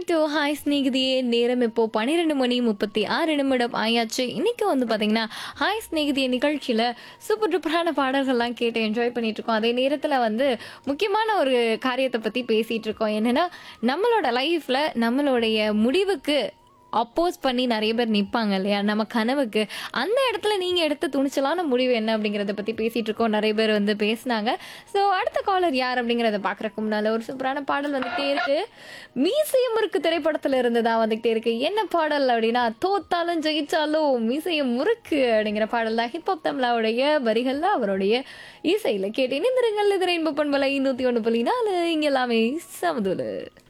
to hi ஸ்நேகிதியே நேரம் இப்போ பன்னிரெண்டு மணி முப்பத்தி ஆறு நிமிடம் ஆயாச்சு இன்னைக்கு வந்து பாத்தீங்கன்னா ஹாய் ஸ்நேகிதிய நிகழ்ச்சியில சூப்பர் டூப்பரான பாடல்கள்லாம் கேட்டு என்ஜாய் பண்ணிட்டு இருக்கோம் அதே நேரத்துல வந்து முக்கியமான ஒரு காரியத்தை பத்தி பேசிட்டு இருக்கோம் என்னன்னா நம்மளோட லைஃப்ல நம்மளுடைய முடிவுக்கு அப்போஸ் பண்ணி நிறைய பேர் நிற்பாங்க இல்லையா நம்ம கனவுக்கு அந்த இடத்துல நீங்கள் எடுத்த துணிச்சலான முடிவு என்ன அப்படிங்கிறத பற்றி பேசிகிட்டு இருக்கோம் நிறைய பேர் வந்து பேசினாங்க ஸோ அடுத்த காலர் யார் அப்படிங்கிறத பார்க்குறக்கு முன்னால் ஒரு சூப்பரான பாடல் வந்துகிட்டே இருக்கு மீசையம் முறுக்கு திரைப்படத்தில் இருந்து தான் வந்துகிட்டே இருக்கு என்ன பாடல் அப்படின்னா தோத்தாலும் ஜெயிச்சாலும் மீசையம் முறுக்கு அப்படிங்கிற பாடல் தான் ஹிப்ஹாப் தமிழாவுடைய வரிகளில் அவருடைய இசையில் கேட்டு இணைந்திருங்கள் இது ரெயின்போ பண்பலை நூற்றி ஒன்று புள்ளி நாலு இங்கே எல்லாமே சமதுல